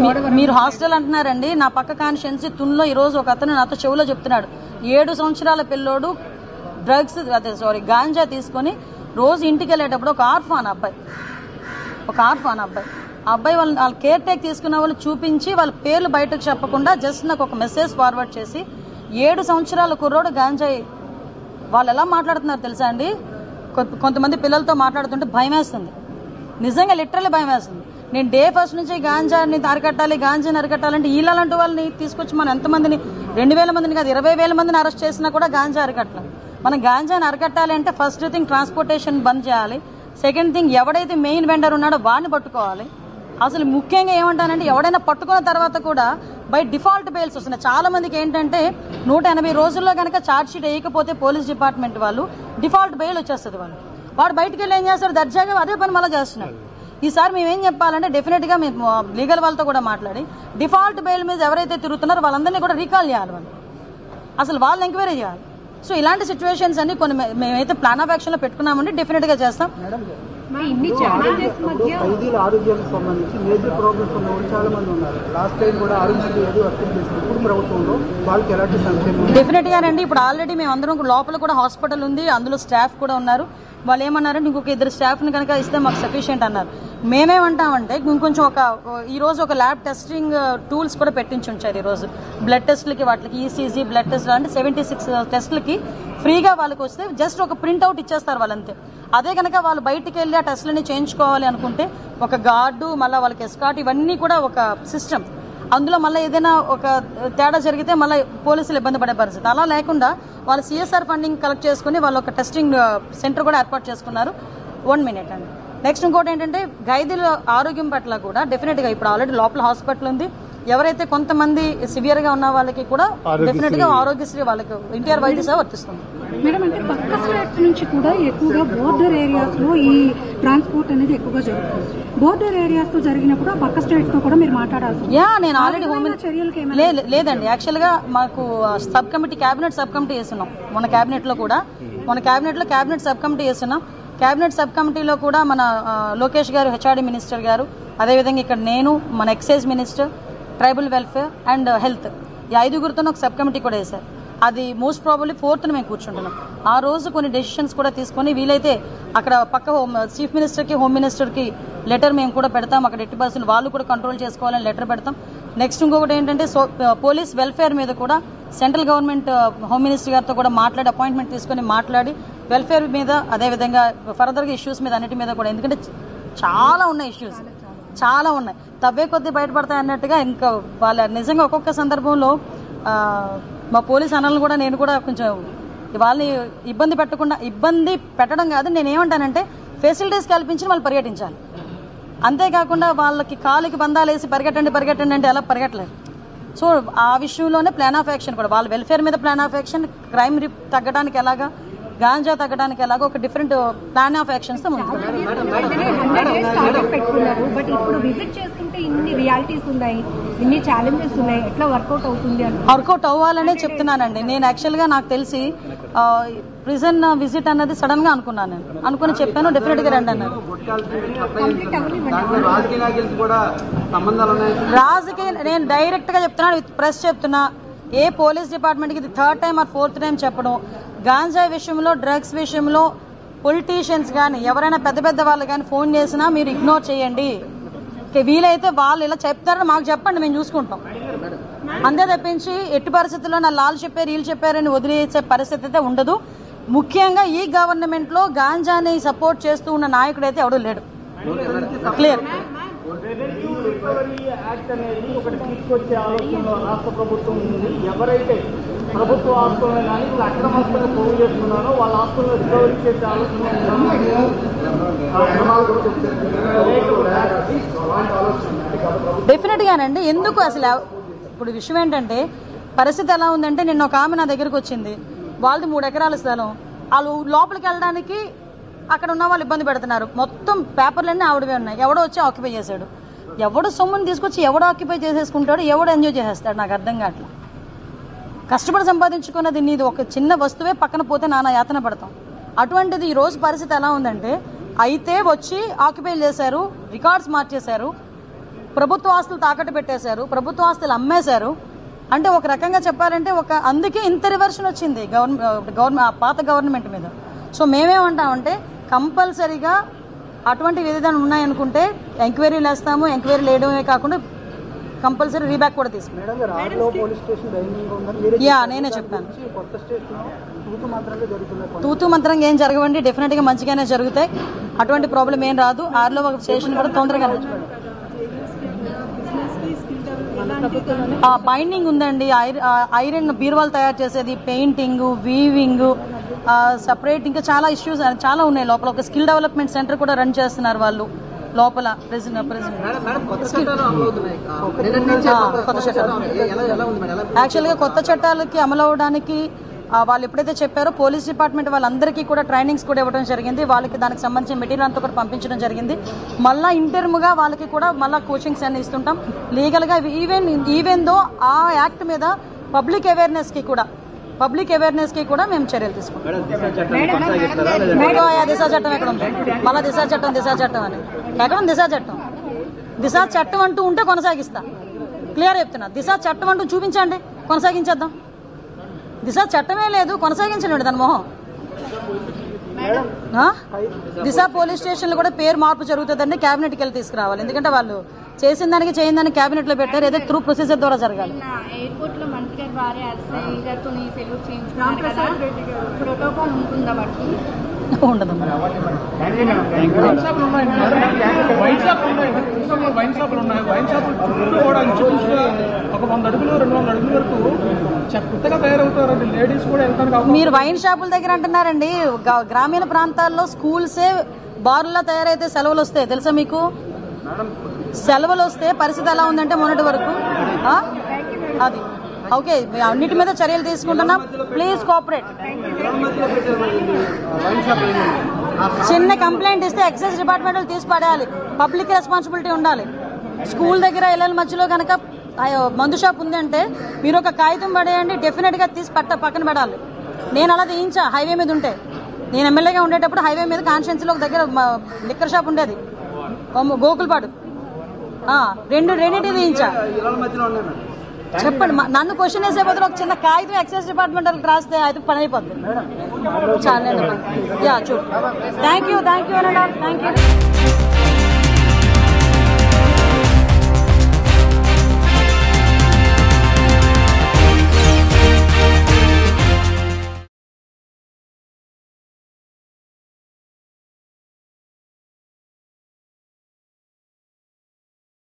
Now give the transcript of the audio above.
మీ- మీరు హాస్టల్ అంటున్నారండి నా పక్క కాన్స్టిట్యున్సీ తున్లో ఈ రోజు ఒక అతను నాతో చెవులో చెప్తున్నాడు ఏడు సంవత్సరాల పిల్లోడు డ్రగ్స్ అదే సారీ గాంజా తీసుకొని రోజు ఇంటికి వెళ్ళేటప్పుడు ఒక ఆర్ఫాన్ అబ్బాయి ఒక ఆర్ఫాన్ అబ్బాయి ఆ అబ్బాయి వాళ్ళ వాళ్ళ కేర్ టేక్ తీసుకున్న వాళ్ళు చూపించి వాళ్ళ పేర్లు బయటకు చెప్పకుండా జస్ట్ నాకు ఒక మెసేజ్ ఫార్వర్డ్ చేసి ఏడు సంవత్సరాల కుర్రోడు గాంజాయి వాళ్ళు ఎలా మాట్లాడుతున్నారు తెలుసా అండి కొ- కొంతమంది పిల్లలతో మాట్లాడుతుంటే భయం వేస్తుంది నిజంగా లిటరల్లీ భయం వేస్తుంది నేను డే ఫస్ట్ నుంచి గాంజాని అరికట్టాలి గాంజాని అరికట్టాలంటే వీళ్ళంటి వాళ్ళని తీసుకొచ్చి మనం ఎంతమందిని రెండు వేల మందిని కాదు ఇరవై వేల మందిని అరెస్ట్ చేసినా కూడా గాంజా అరికట్టలేం మనం గాంజాని అరికట్టాలి అంటే ఫస్ట్ థింగ్ ట్రాన్స్పోర్టేషన్ బంద్ చేయాలి సెకండ్ థింగ్ ఎవడైతే మెయిన్ వెండర్ ఉన్నాడో వాడిని పట్టుకోవాలి అసలు ముఖ్యంగా ఏమంటానంటే ఎవడైనా పట్టుకున్న తర్వాత కూడా బై డిఫాల్ట్ బెయిల్స్ వస్తున్నాయి చాలా మందికి ఏంటంటే నూట ఎనభై రోజుల్లో కనుక ఛార్జ్ షీట్ వేయకపోతే పోలీస్ డిపార్ట్మెంట్ వాళ్ళు డిఫాల్ట్ బెయిల్ వచ్చేస్తుంది వాళ్ళు వాడు బయటికి వెళ్ళి ఏం చేస్తారు దర్జాగా అదే పని మళ్ళీ చేస్తున్నాడు ఈసారి మేము ఏం చెప్పాలంటే డెఫినెట్ గా మేము లీగల్ వాళ్ళతో కూడా మాట్లాడి డిఫాల్ట్ బెయిల్ మీద ఎవరైతే తిరుగుతున్నారో వాళ్ళందరినీ కూడా రీకాల్ చేయాలి వాళ్ళు అసలు వాళ్ళు ఎంక్వైరీ చేయాలి సో ఇలాంటి సిచ్యువేషన్స్ అన్ని కొన్ని మే- మేమైతే ప్లాన్ ఆఫ్ యాక్షన్ లో పెట్టుకున్నామండి డెఫినెట్ గా చేస్తాం మరి ఇన్ని ఛాలెంజెస్ మధ్య ఖైదీల ఆరోగ్యానికి సంబంధించి మేజర్ ప్రాబ్లమ్స్ ఉన్న వాళ్ళు చాలా మంది ఉన్నారు లాస్ట్ టైం కూడా ఆరోగ్యం ఏదో వర్తింపు చేసింది ఇప్పుడు ప్రభుత్వంలో వాళ్ళకి ఎలాంటి సంక్షేమం డెఫినెట్ గానండి ఇప్పుడు ఆల్రెడీ మేము అందరం కూడా లోపల కూడా హాస్పిటల్ ఉంది అందులో స్టాఫ్ కూడా ఉన్నారు వాళ్ళు ఏమన్నారంటే ఇంకొక ఇద్దరు స్టాఫ్ని కనుక ఇస్తే మాకు సఫిషియెంట్ అన్నారు మేమేమంటామంటే ఇంకొంచెం ఒక ఈ రోజు ఒక ల్యాబ్ టెస్టింగ్ టూల్స్ కూడా పెట్టించి ఉంచారు ఈ రోజు బ్లడ్ టెస్ట్లకి వాటికి ఈసీజీ బ్లడ్ టెస్ట్ అంటే సెవెంటీ సిక్స్ టెస్ట్లకి ఫ్రీగా వాళ్ళకి వస్తే జస్ట్ ఒక ప్రింట్అవుట్ ఇచ్చేస్తారు వాళ్ళంతే అదే కనుక వాళ్ళు బయటికి వెళ్ళి ఆ టెస్ట్లని చేయించుకోవాలి అనుకుంటే ఒక గార్డు మళ్ళీ వాళ్ళకి ఎస్కాట్ ఇవన్నీ కూడా ఒక సిస్టమ్ అందులో మళ్ళీ ఏదైనా ఒక తేడా జరిగితే మళ్ళీ పోలీసులు ఇబ్బంది పడే పరిస్థితి అలా లేకుండా వాళ్ళు సిఎస్ఆర్ ఫండింగ్ కలెక్ట్ చేసుకుని వాళ్ళు ఒక టెస్టింగ్ సెంటర్ కూడా ఏర్పాటు చేసుకున్నారు వన్ మినిట్ అండి నెక్స్ట్ ఇంకోటి ఏంటంటే ఖైదీల ఆరోగ్యం పట్ల కూడా డెఫినెట్గా ఇప్పుడు ఆల్రెడీ లోపల హాస్పిటల్ ఉంది ఎవరైతే కొంతమంది సివియర్ గా ఉన్న వాళ్ళకి కూడా డెఫినెట్ గా ఆరోగ్యశ్రీ వాళ్ళకి ఎన్టీఆర్ వైద్య సేవ వర్తిస్తుంది మేడం అంటే పక్క స్టేట్స్ నుంచి కూడా ఎక్కువగా బోర్డర్ ఏరియాస్ లో ఈ ట్రాన్స్పోర్ట్ అనేది ఎక్కువగా జరుగుతుంది బోర్డర్ ఏరియాస్ తో జరిగినప్పుడు ఆ పక్క స్టేట్స్ తో కూడా మీరు మాట్లాడాల్సి ఉంటుంది. యా నేను ఆల్రెడీ హోమ్ ఏమైనా చర్యలకు ఏమైనా లే- లే- లేదండి యాక్చువల్ గా మాకు sub committee cabinet sub committee వేస్తున్నాం మన కేబినెట్ లో కూడా మన కేబినెట్ లో కేబినెట్ సబ్ కమిటీ వేస్తున్నాం కేబినెట్ సబ్ కమిటీలో కూడా మన ఆ, లోకేష్ గారు హెచ్ఆర్డి మినిస్టర్ గారు అదేవిధంగా ఇక్కడ నేను మన excise minister tribal welfare and health ఈ ఐదుగురితో ఒక సబ్ కమిటీ కూడా వేశారు అది మోస్ట్ ప్రాబబ్లీ ఫోర్త్ మేము కూర్చుంటున్నాం ఆ రోజు కొన్ని డెసిషన్స్ కూడా తీసుకొని వీలైతే అక్కడ పక్క హోమ్ చీఫ్ మినిస్టర్కి హోమ్ మినిస్టర్కి లెటర్ మేము కూడా పెడతాం అక్కడ ఎట్టి పర్సెంట్ వాళ్ళు కూడా కంట్రోల్ చేసుకోవాలని లెటర్ పెడతాం నెక్స్ట్ ఇంకొకటి ఏంటంటే సో పోలీస్ వెల్ఫేర్ మీద కూడా సెంట్రల్ గవర్నమెంట్ హోమ్ మినిస్టర్ గారితో కూడా మాట్లాడి అపాయింట్మెంట్ తీసుకొని మాట్లాడి వెల్ఫేర్ మీద అదేవిధంగా ఫర్దర్గా ఇష్యూస్ మీద అన్నిటి మీద కూడా ఎందుకంటే చాలా ఉన్నాయి ఇష్యూస్ చాలా ఉన్నాయి తవ్వే కొద్దీ బయటపడతాయి అన్నట్టుగా ఇంకా వాళ్ళ నిజంగా ఒక్కొక్క సందర్భంలో ఆ, మా పోలీస్ అన్నలను కూడా నేను కూడా కొంచెం వాళ్ళని ఇబ్బంది పెట్టకుండా ఇబ్బంది పెట్టడం కాదు నేను ఏమంటానంటే ఫెసిలిటీస్ కల్పించి వాళ్ళు పర్యటించాలి అంతేకాకుండా వాళ్ళకి కాలుకి బంధాలు వేసి పరిగెట్టండి పరిగెట్టండి అంటే ఎలా పరిగెట్టలేరు సో ఆ విషయంలోనే ప్లాన్ ఆఫ్ యాక్షన్ కూడా వాళ్ళ వెల్ఫేర్ మీద ప్లాన్ ఆఫ్ యాక్షన్ క్రైమ్ రిప్ తగ్గడానికి ఎలాగా గాంజా తగ్గడానికి ఎలాగా ఒక డిఫరెంట్ ప్లాన్ ఆఫ్ యాక్షన్స్ తో ముందుకు హండ్రెడ్ డేస్ టార్గెట్ పెట్టుకున్నారు బట్ ఇప్పుడు విజిట్ చేస్తుంటే ఇన్ని రియాలిటీస్ ఉన్నాయి ఇన్ని ఛాలెంజెస్ ఉన్నాయి ఎట్లా వర్కౌట్ అవుతుంది అని వర్కౌట్ అవ్వాలనే చెప్తున్నానండి నేను యాక్చువల్గా నాకు తెలిసి ప్రిజన్ విజిట్ అన్నది సడన్ గా అనుకున్నాను నేను అనుకుని చెప్పాను డెఫినెట్ గా రండి అన్నారు కంప్లీట్ అవ్వనివ్వండి దాంట్లో రాజకీయ నాయకులకి కూడా సంబంధాలు ఉన్నాయి రాజకీయ నేను డైరెక్ట్ గా చెప్తున్నాను విత్ ప్రెస్ చెప్తున్నా ఏ పోలీస్ డిపార్ట్మెంట్ కి ఇది third time or fourth time చెప్పడం గాంజా విషయంలో డ్రగ్స్ విషయంలో పొలిటీషియన్స్ కానీ ఎవరైనా పెద్ద పెద్ద వాళ్ళు కానీ ఫోన్ చేసినా మీరు ఇగ్నోర్ చేయండి ఓకే, వీలైతే వాళ్ళు ఇలా చెప్తారని మాకు చెప్పండి మేము చూసుకుంటాం అంతే తప్పించి ఎట్టి పరిస్థితుల్లో నా లాల్ చెప్పారు వీళ్ళు చెప్పారని వదిలేసే పరిస్థితి అయితే ఉండదు ముఖ్యంగా ఈ గవర్నమెంట్ లో గాంజాని సపోర్ట్ చేస్తూ ఉన్న నాయకుడు అయితే ఎవడూ లేడు క్లియర్ రికవరీ యాక్ట్ అనేది ఒకటి తీసుకొచ్చే ఆలోచనలో రాష్ట్ర ప్రభుత్వం ఉంది ఎవరైతే ప్రభుత్వ ఆస్తులను కానీ ఇప్పుడు అక్రమస్తులు పోగు చేస్తున్నారో వాళ్ళ ఆస్తులను రికవరీ చేసే ఆలోచన డెఫినెట్ గానండి ఎందుకు అసలు ఎవ- ఇప్పుడు విషయం ఏంటంటే పరిస్థితి ఎలా ఉందంటే నిన్న ఒక ఆమె నా దగ్గరకు వచ్చింది వాళ్ళది మూడు ఎకరాల స్థలం వాళ్ళు లోపలికి వెళ్ళడానికి అక్కడ ఉన్న వాళ్ళు ఇబ్బంది పెడుతున్నారు మొత్తం పేపర్లన్నీ ఆవిడవే ఉన్నాయి ఎవడో వచ్చి ఆక్యుపై చేశాడు ఎవడు సొమ్ముని తీసుకొచ్చి ఎవడు ఆక్యుపై చేసేసుకుంటాడు ఎవడు ఎంజాయ్ చేసేస్తాడు నాకు అర్థం కావట్లేదు కష్టపడి సంపాదించుకున్నది నీది ఒక చిన్న వస్తువే పక్కన పోతే నానా యాతన పడతాం అటువంటిది ఈ రోజు పరిస్థితి ఎలా ఉందంటే అయితే వచ్చి ఆక్యుపై చేశారు రికార్డ్స్ మార్చేశారు ప్రభుత్వ ఆస్తులు తాకట్టు పెట్టేశారు ప్రభుత్వ ఆస్తులు అమ్మేశారు అంటే ఒక రకంగా చెప్పాలంటే ఒక అందుకే ఇంత రివర్షన్ వచ్చింది గవర్నమెంట్ గవర్నమెంట్ పాత గవర్నమెంట్ మీద సో మేమేమంటామంటే కంపల్సరీగా అటువంటి విధానం ఉన్నాయనుకుంటే ఎంక్వైరీలు వేస్తాము ఎంక్వైరీలు వేయడమే కాకుండా కంపల్సరీ రీబ్యాక్ కూడా తీసుకుంటాం మేడం గారు ఆర్లో పోలీస్ స్టేషన్ ధైర్యంగా ఉందని మీరే యా చెప్పారు. నేనే దాని చెప్పాను గురించి కొత్త స్టేషన్ తూతు మాత్రమే జరుగుతున్నాయి కొన్ని. తూతూ మంత్రంగా ఏం జరగవండి డెఫినెట్ గా మంచిగానే జరుగుతాయి అటువంటి ప్రాబ్లం ఏం రాదు ఆరులో ఒక స్టేషన్ కూడా తొందరగా బైండింగ్ ఉందండి ఐర- ఆ, ఐరన్ బీరువాలు తయారు చేసేది పెయింటింగ్ వీవింగ్ సపరేట్ ఇంకా చాలా ఇష్యూస్ చాలా ఉన్నాయి లోపల ఒక స్కిల్ డెవలప్మెంట్ సెంటర్ కూడా రన్ చేస్తున్నారు వాళ్ళు లోపల ప్రెసిడెంట్ ప్రెసిడెంట్ కొత్త చట్టాలు అమలు అవుతున్నాయి నిన్న నుంచి ఆ, కొత్త కొత్త చట్టాలు. ఎలా ఎలా ఉంది మేడం ఎలా యాక్చువల్గా కొత్త చట్టాలకి అమలు అవడానికి ఆ, వాళ్ళు ఎప్పుడైతే చెప్పారో పోలీస్ డిపార్ట్మెంట్ వాళ్ళందరికీ కూడా ట్రైనింగ్స్ కూడా ఇవ్వడం జరిగింది వాళ్ళకి దానికి సంబంధించిన మెటీరియల్ అంతా కూడా పంపించడం జరిగింది మళ్ళా ఇంటర్మ్గా వాళ్ళకి కూడా మళ్ళీ కోచింగ్స్ అన్ని ఇస్తుంటాం లీగల్గా ఈవెన్ ఈవెన్ దో ఆ యాక్ట్ మీద పబ్లిక్ అవేర్నెస్కి కూడా పబ్లిక్ అవేర్నెస్కి కూడా మేము చర్యలు తీసుకుంటాం ఇప్పుడు ఆ దిశ చట్టం ఎక్కడ ఉంది మళ్ళీ దిశ చట్టం దిశ చట్టం అని ఎక్కడ ఉంది దిశ చట్టం దిశ చట్టం అంటూ ఉంటే కొనసాగిస్తా క్లియర్ చెప్తున్నా దిశ చట్టం అంటూ చూపించండి కొనసాగించేద్దాం దిశ చట్టమే లేదు కొనసాగించండి దాని మొహం ఆ? దిశ పోలీస్ స్టేషన్లో కూడా పేరు మార్పు జరుగుతుందండి క్యాబినెట్కి వెళ్ళి తీసుకురావాలి ఎందుకంటే వాళ్ళు చేసిన దానికి చేయని దానికి క్యాబినెట్లో పెట్టారు ఏదో త్రూ ప్రొసీజర్ ద్వారా జరగాలి ఎయిర్పోర్ట్ లో మంత్రి గారి భార్య అర్సయ్య గారితో సెలవు చేయించుకున్నారు కదా ప్రోటోకాల్ ఉంటుందా బట్టి ఉండదు వైన్ షాపులు ఉన్నాయి మేడం. వైన్ షాపులు ఉన్నాయి కృష్ణంలో వైన్ షాపులు ఉన్నాయి వైన్ షాపులు చుట్టూ కూడా ఇంచుమించుగా ఒక వంద అడుగులు రెండు వందల అడుగుల వరకు చ- కొత్తగా తయారవుతారండి లేడీస్ కూడా వెళ్తానికి అవకాశం మీరు వైన్ షాపుల దగ్గర అంటున్నారండి గ- గ్రామీణ ప్రాంతాల్లో స్కూల్సే బార్లా తయారైతే సెలవులు వస్తాయి తెలుసా మీకు సెలవులు వస్తే పరిస్థితి ఎలా ఉందంటే మొన్నటి వరకు ఆ? అది ఓకే మీ అన్నిటి మీద చర్యలు తీసుకుంటున్నాం ప్లీజ్ కోఆపరేట్ చిన్న కంప్లైంట్ ఇస్తే ఎక్సైజ్ డిపార్ట్మెంట్ వాళ్ళు తీసి పడేయాలి పబ్లిక్ రెస్పాన్సిబిలిటీ ఉండాలి స్కూల్ దగ్గర ఇళ్ళ మధ్యలో కనుక అయ్యో, మందు షాప్ ఉంది అంటే మీరు ఒక కాగితం పడేయండి డెఫినెట్ గా తీసి పట్ట పక్కన పెడాలి నేను అలా తీయించా హైవే మీద ఉంటే నేను ఎమ్మెల్యేగా ఉండేటప్పుడు హైవే మీద కాన్స్టిట్యున్సీలో ఒక దగ్గర మ- లిక్కర్ షాప్ ఉండేది కొమ్మ- గోకుల్పాడు ఆ, రెండు రెండింటి తీయించా ఇళ్ళ మధ్యలో ఉన్నాయి మేడం చెప్పండి మ- నన్ను క్వశ్చన్ వేసే బదులు ఒక చిన్న కాగితం ఎక్సైజ్ డిపార్ట్మెంట్ వాళ్ళకి రాస్తే అయితే పని అయిపోద్ది చాలా యా చూడు thank you thank you thank you